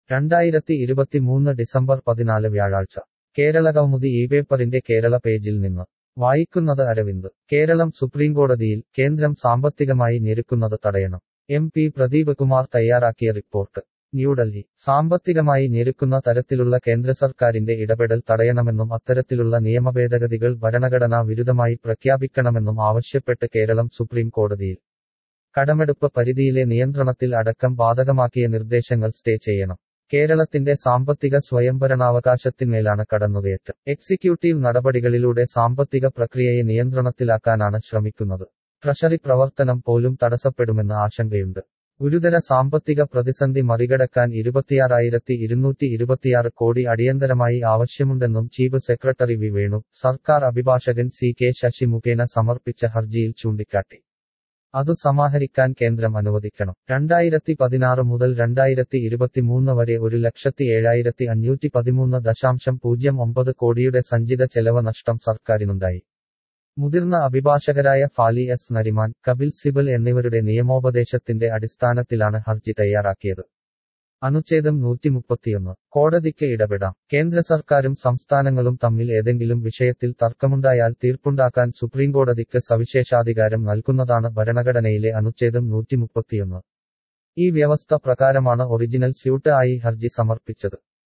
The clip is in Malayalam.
രണ്ടായിരത്തി ഇരുപത്തിമൂന്ന് ഡിസംബർ പതിനാല് വ്യാഴാഴ്ച കേരള കൗമുദി ഈ പേപ്പറിന്റെ കേരള പേജിൽ നിന്ന് വായിക്കുന്നത് അരവിന്ദ് കേരളം സുപ്രീംകോടതിയിൽ കേന്ദ്രം സാമ്പത്തികമായി ഞെരുക്കുന്നത് തടയണം എം പി പ്രദീപ് കുമാർ തയ്യാറാക്കിയ റിപ്പോർട്ട് ന്യൂഡൽഹി സാമ്പത്തികമായി ഞെരുക്കുന്ന തരത്തിലുള്ള കേന്ദ്ര സർക്കാരിന്റെ ഇടപെടൽ തടയണമെന്നും അത്തരത്തിലുള്ള നിയമഭേദഗതികൾ ഭരണഘടനാ വിരുദ്ധമായി പ്രഖ്യാപിക്കണമെന്നും ആവശ്യപ്പെട്ട് കേരളം സുപ്രീം കോടതിയിൽ കടമെടുപ്പ് പരിധിയിലെ നിയന്ത്രണത്തിൽ അടക്കം ബാധകമാക്കിയ നിർദ്ദേശങ്ങൾ സ്റ്റേ ചെയ്യണം കേരളത്തിന്റെ സാമ്പത്തിക സ്വയംഭരണാവകാശത്തിന്മേലാണ് കടന്നുകയറ്റം എക്സിക്യൂട്ടീവ് നടപടികളിലൂടെ സാമ്പത്തിക പ്രക്രിയയെ നിയന്ത്രണത്തിലാക്കാനാണ് ശ്രമിക്കുന്നത് ട്രഷറി പ്രവർത്തനം പോലും തടസ്സപ്പെടുമെന്ന് ആശങ്കയുണ്ട് ഗുരുതര സാമ്പത്തിക പ്രതിസന്ധി മറികടക്കാൻ ഇരുപത്തിയാറായിരത്തി ഇരുന്നൂറ്റി ഇരുപത്തിയാറ് കോടി അടിയന്തരമായി ആവശ്യമുണ്ടെന്നും ചീഫ് സെക്രട്ടറി വി വേണു സർക്കാർ അഭിഭാഷകൻ സി കെ ശശി മുഖേന സമർപ്പിച്ച ഹർജിയിൽ ചൂണ്ടിക്കാട്ടി അതു സമാഹരിക്കാൻ കേന്ദ്രം അനുവദിക്കണം രണ്ടായിരത്തി പതിനാറ് മുതൽ രണ്ടായിരത്തി ഇരുപത്തിമൂന്ന് വരെ ഒരു ലക്ഷത്തി ഏഴായിരത്തി അഞ്ഞൂറ്റി പതിമൂന്ന് ദശാംശം പൂജ്യം ഒമ്പത് കോടിയുടെ സഞ്ചിത ചെലവ് നഷ്ടം സർക്കാരിനുണ്ടായി മുതിർന്ന അഭിഭാഷകരായ ഫാലി എസ് നരിമാൻ കപിൽ സിബൽ എന്നിവരുടെ നിയമോപദേശത്തിന്റെ അടിസ്ഥാനത്തിലാണ് ഹർജി തയ്യാറാക്കിയത് അനുച്ഛേദം നൂറ്റിമുപ്പത്തിയൊന്ന് കോടതിക്ക് ഇടപെടാം കേന്ദ്ര സർക്കാരും സംസ്ഥാനങ്ങളും തമ്മിൽ ഏതെങ്കിലും വിഷയത്തിൽ തർക്കമുണ്ടായാൽ തീർപ്പുണ്ടാക്കാൻ സുപ്രീംകോടതിക്ക് സവിശേഷാധികാരം നൽകുന്നതാണ് ഭരണഘടനയിലെ അനുച്ഛേദം നൂറ്റിമുപ്പത്തിയൊന്ന് ഈ വ്യവസ്ഥ പ്രകാരമാണ് ഒറിജിനൽ സ്യൂട്ട് ആയി ഹർജി സമർപ്പിച്ചത്